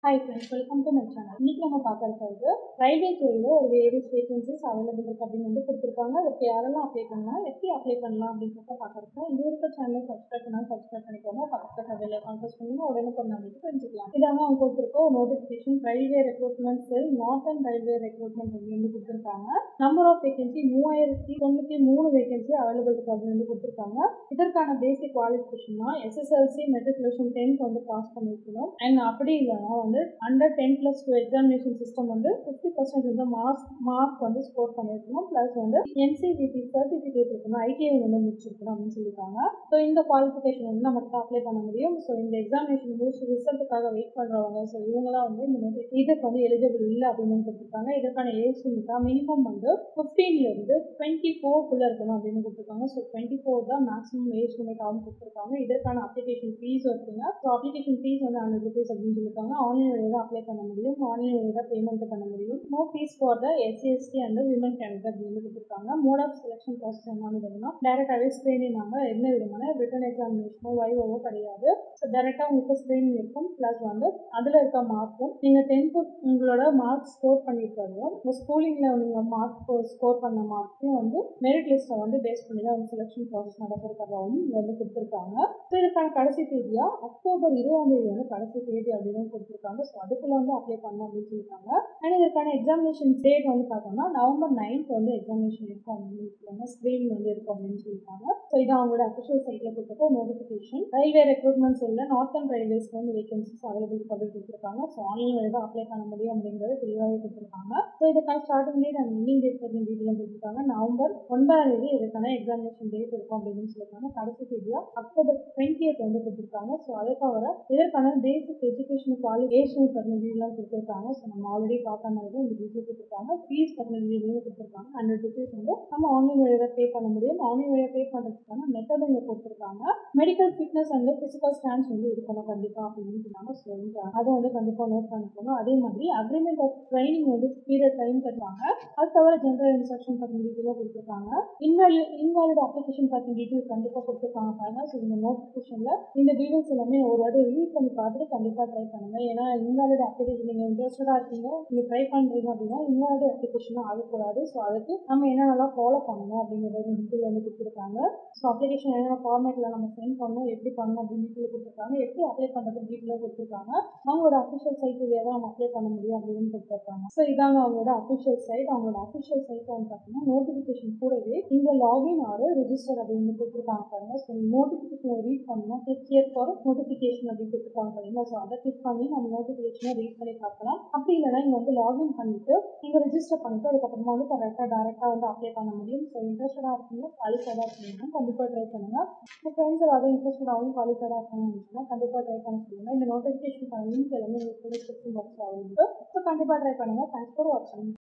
hi friends welcome to my channel இன்னைக்கு நம்ம பார்க்க இருக்கிறது ரயில்வே துறையில் ஒரு வேரியஸ் வேகன்சிஸ் அவைலபிள் இருக்கு அப்படின்னு வந்து கொடுத்துருக்காங்க அதுக்கு யாரெல்லாம் அப்ளை பண்ணலாம் எப்படி அப்ளை பண்ணலாம் அப்படின்றத பார்க்குறோம் இது வரைக்கும் சேனல் சப்ஸ்கிரைப் பண்ணால் சப்ஸ்கிரைப் பண்ணிக்கோங்க பக்கத்தில் வெளியே கான்டெஸ்ட் பண்ணி உடனே பண்ணாமல் தெரிஞ்சுக்கலாம் இதாங்க அவங்க கொடுத்துருக்க ஒரு notification railway recruitment cell northern railway recruitment அப்படின்னு வந்து கொடுத்துருக்காங்க நம்பர் ஆஃப் வேகன்சி மூவாயிரத்தி தொண்ணூற்றி மூணு வேகன்சி அவைலபிள் இருக்கு அப்படின்னு வந்து கொடுத்துருக்காங்க இதற்கான பேசிக் குவாலிஃபிகேஷன்னா எஸ்எஸ்எல்சி மெட்ரிகுலேஷன் டென்த் வந்து பாஸ் பண்ணியிருக்கணும் அண்ட் அப்படி இல்லைன்னா வந்து under ten plus two examination system வந்து ஃபிஃப்டி பர்சன்ட் வந்து மார்க்ஸ் மார்க் வந்து ஸ்கோர் பண்ணியிருக்கணும் ப்ளஸ் வந்து என்சிவிடி சர்டிஃபிகேட் இருக்கணும் ஐடிஐ வந்து முடிச்சிருக்கணும் அப்படின்னு சொல்லியிருக்காங்க ஸோ இந்த குவாலிஃபிகேஷன் வந்து நமக்கு அப்ளை பண்ண முடியும் ஸோ இந்த எக்ஸாமினேஷன் முடிச்சு ரிசல்ட்டுக்காக வெயிட் பண்ணுறவங்க ஸோ இவங்களாம் வந்து இந்த நோட்டி இதுக்கு வந்து எலிஜிபிள் இல்லை அப்படின்னு கொடுத்துருக்காங்க இதற்கான ஏஜ் லிமிட்டாக மினிமம் வந்து ஃபிஃப்டீன்லேருந்து டுவெண்ட்டி ஃபோர்க்குள்ளே இருக்கணும் அப்படின்னு கொடுத்துருக்காங்க ஸோ டுவெண்ட்டி ஃபோர் தான் மேக்ஸிமம் ஏஜ் லிமிட்டாகவும் கொடுத்துருக்காங்க இதற்கான அப்ளிகேஷன் ஃபீஸ் இருக்குங்க ஸோ அப்ளிகேஷன் ஃபீஸ் வந்து ஹண்ட்ரட் ருபீஸ் அப்படின்னு சொல்லியிருக்காங்க ஆன்லைன் வழியாக தான் அப்ளை பண்ண முடியும் ஆன்லைன் வழியாக தான் பேமெண்ட் பண்ண முடியும் no fees for the SC ST and women candidate அப்படின்னு கொடுத்துருக்காங்க மோட் ஆஃப் செலெக்ஷன் ப்ராசஸ் என்னன்னு பார்த்தீங்கன்னா டேரெக்டாகவே ஸ்க்ரீனிங் நாங்கள் எந்த விதமான ரிட்டன் எக்ஸாமினேஷனோ வைவோவோ கிடையாது ஸோ டேரெக்டாக உங்களுக்கு ஸ்க்ரீனிங் இருக்கும் ப்ளஸ் வந்து அதில் இருக்க மார்க்கும் நீங்கள் டென்த்து உங்களோட மார்க் ஸ்கோர் பண்ணியிருக்கிறதும் உங்கள் ஸ்கூலிங்கில் நீங்கள் மார்க் ஸ்கோர் பண்ண மார்க்கையும் வந்து மெரிட் லிஸ்ட்டை வந்து பேஸ் பண்ணி தான் வந்து செலெக்ஷன் ப்ராசஸ் நடக்கிறதாகவும் இங்கே வந்து கொடுத்துருக்காங்க ஸோ இதுக்கான கடைசி தேதியாக அக்டோபர் இருபதாம் தேதி வந்து கடைசி தேதி அப்படின்னு கொடுத்துருக்காங்க ஸோ அதுக்குள்ளே வந்து அப்ளை பண்ணணும் அப்படின்னு சொல்லியிருக்காங்க அண்ட் இதற்கான எக்ஸாமினேஷன் டேட் வந்து பார்த்தோம்னா நவம்பர் நைன்த் வந்து எக்ஸாமினேஷன் இருக்கும் அப்படின்னு சொல்லுவாங்க ஸ்க்ரீனிங் வந்து இருக்கும் அப்படின்னு சொல்லியிருக்காங்க ஸோ இது அவங்களோட அஃபிஷியல் சைட்டில் கொடுத்துருக்க நோட்டிஃபிகேஷன் ரயில்வே ரெக்ரூட்மெண்ட் செல்லில் நார்த்தன் ரயில்வேஸ்க்கு வந்து வேகன்சிஸ் அவைலபிள் அப்படின்னு கொடுத்துருக்காங்க ஸோ ஆன்லைன் வழி தான் அப்ளை பண்ண முடியும் அப்படிங்கிறது தெளிவாகவே கொடுத்துருக்காங்க ஸோ இதுக்கான starting date and ending date பற்றி டீட்டெயில் கொடுத்துருக்காங்க நவம்பர் ஒன்பதாம் தேதி இதுக்கான எக்ஸாமினேஷன் டேட் இருக்கும் அப்படின்னு சொல்லியிருக்காங்க கடைசி தேதியாக அக்டோபர் டுவெண்ட்டியத் வந்து கொடுத்துருக்காங்க ஸோ அதை தவிர இதற்கான பேசிக் எஜுகேஷன் குவாலிஃபிகேஷன் பற்றின டீலாம் கொடுத்துருக்காங்க ஸோ நம்ம ஆல்ரெடி பார்த்த மாதிரி தான் இந்த டீட்டெயில் கொடுத்துருக்காங்க ஃபீஸ் பற்றின டீட்டெயிலும் கொடுத்துருக்காங்க ஹண்ட்ரட் ருபீஸ் வந்து நம்ம ஆன்லைன் வழியாக பே பண்ண முடியும் ஆன்லைன் வழியாக பே பண்ணுறதுக்கான மெத்தட் இங்கே கொடுத்துருக்காங்க medical fitness and physical stands வந்து இருக்கணும் கண்டிப்பாக அப்படின்னு சொன்னாங்க ஸோ இந்த அதை வந்து கண்டிப்பாக நோட் பண்ணிக்கோங்க அதே மாதிரி அக்ரிமெண்ட் ஆஃப் ட்ரைனிங் வந்து பீரியட் டைம் தருவாங்க அது தவிர ஜென்ரல் இன்ஸ்ட்ரக்ஷன் பற்றின டீட்டெயிலும் கொடுத்துருக்காங்க இன்வாலி இன்வாலிட் அப்ளிகேஷன் பற்றின டீட்டெயில் கண்டிப்பாக கொடுத்துருக்காங்க பாருங்க ஸோ இந்த நோட்டிஃபிகேஷனில் இந்த டீட்டெயில்ஸ் எல்லாமே ஒரு வாட்டி ரீட் பண்ணி பார்த்துட்டு கண்டிப்பாக ட்ரை பண்ணுங்கள் ஏன்னா இன்வாலிட் அப்ளிகேஷன் நீங்கள் இன்ட்ரெஸ்டடாக இருக்கீங்க நீங்கள் ட்ரை பண்ணுறீங்க அப்படின்னா இன்வாலிட் அப்ளிகேஷனும் ஆகக்கூடாது ஸோ அதுக்கு நம்ம என்னென்னலாம் ஃபாலோ பண்ணணும் அப்படிங்கிறது டீட்டெயில் வந்து கொடுத்துருக்காங்க ஸோ அப்ளிகேஷன் என்னென்ன ஃபார்மேட்டில் நம்ம சென்ட் பண்ணணும் எப்படி பண்ணணும் அப்படின்னு டீட்டெயில் கொடுத்துருக்காங்க எப்படி அப்ளை பண்ணுறது டீட்டெயிலாக கொடுத்துருக்காங்க அவங்களோட அஃபிஷியல் சைட் வழியாக தான் நம்ம அப்ளை பண்ண முடியும் அப்படின்னு கொடுத்துருக்காங்க ஸோ இதாங்க அவங்களோட அஃபிஷியல் சைட் அவங்களோட அஃபிஷியல் சைட் வந்து பார்த்தீங்கன்னா நோட்டிஃபிகேஷன் கூடவே இங்கே லாகின் ஆறு ரிஜிஸ்டர் அப்படின்னு கொடுத்துருக்காங்க பாருங்க ஸோ நோட்டிஃபிகேஷனை ரீட் பண்ணணும் கிளிக் ஹியர் ஃபார் நோட்டிஃபிகேஷன் அப்படின்னு கொடுத்துருக்காங்க பாருங்க ஸோ அதை கிளிக் பண்ணி நம்ம நோட்டிஃபிகேஷனை ரீட் பண்ணி பார்க்கலாம் அப்படி இல்லைனா இங்கே வந்து லாகின் பண்ணிட்டு நீங்கள் ரிஜிஸ்டர் பண்ணிட்டு அதுக்கப்புறமா வந்து கரெக்டாக டேரெக்டாக வந்து அப்ளை பண்ண முடியும் ஸோ இன்ட்ரெஸ்டடாக இருக்கீங்க குவாலிஃபைடாக இருக்கீங்கன்னா கண்டிப்பாக ட்ரை பண்ணுங்கள் உங்கள் ஃப்ரெண்ட்ஸ் ஏதாவது இன்ட்ரெஸ்டடாகவும் குவாலிஃபைடாக இருக்கணும்னு இருந்துச்சுன்னா கண்டிப்பாக ட்ரை பண்ண சொல்லுங்கள் இந்த நோட்டிஃபிகேஷன் லிங்க் எல்லாமே உங்களுக்கு டிஸ்கிரிப்ஷன் பாக்ஸில் அவைலபிள் ஸோ கண்டிப்பாக ட்ரை பண்ணுங்கள் தேங்க்ஸ் ஃபார் வாட்சிங்